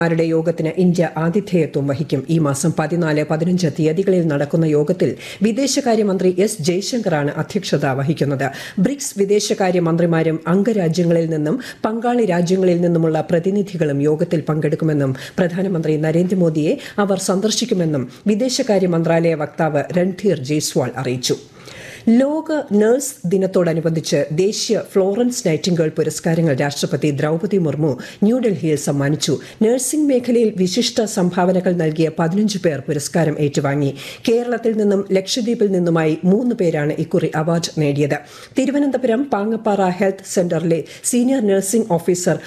മാരുടെ യോഗത്തിന് ഇന്ത്യ ആതിഥേയത്വം വഹിക്കും ഈ മാസം പതിനാല് പതിനഞ്ച് തീയതികളിൽ നടക്കുന്ന യോഗത്തിൽ വിദേശകാര്യമന്ത്രി എസ് ജയശങ്കറാണ് അധ്യക്ഷത വഹിക്കുന്നത് ബ്രിക്സ് വിദേശകാര്യ മന്ത്രിമാരും അംഗരാജ്യങ്ങളിൽ നിന്നും പങ്കാളി രാജ്യങ്ങളിൽ നിന്നുമുള്ള പ്രതിനിധികളും യോഗത്തിൽ പങ്കെടുക്കുമെന്നും പ്രധാനമന്ത്രി നരേന്ദ്രമോദിയെ അവർ സന്ദർശിക്കുമെന്നും വിദേശകാര്യ മന്ത്രാലയ വക്താവ് രൺധീർ ജയ്സ്വാൾ അറിയിച്ചു ലോക നഴ്സ് ദിനത്തോടനുബന്ധിച്ച് ദേശീയ ഫ്ലോറൻസ് നൈറ്റിംഗേൾ പുരസ്കാരങ്ങൾ രാഷ്ട്രപതി ദ്രൗപതി മുർമു ന്യൂഡൽഹിയിൽ സമ്മാനിച്ചു നഴ്സിംഗ് മേഖലയിൽ വിശിഷ്ട സംഭാവനകൾ നൽകിയ പതിനഞ്ച് പേർ പുരസ്കാരം ഏറ്റുവാങ്ങി കേരളത്തിൽ നിന്നും ലക്ഷദ്വീപിൽ നിന്നുമായി മൂന്ന് പേരാണ് ഇക്കുറി അവാർഡ് നേടിയത് തിരുവനന്തപുരം പാങ്ങപ്പാറ ഹെൽത്ത് സെന്ററിലെ സീനിയർ നഴ്സിംഗ് ഓഫീസർ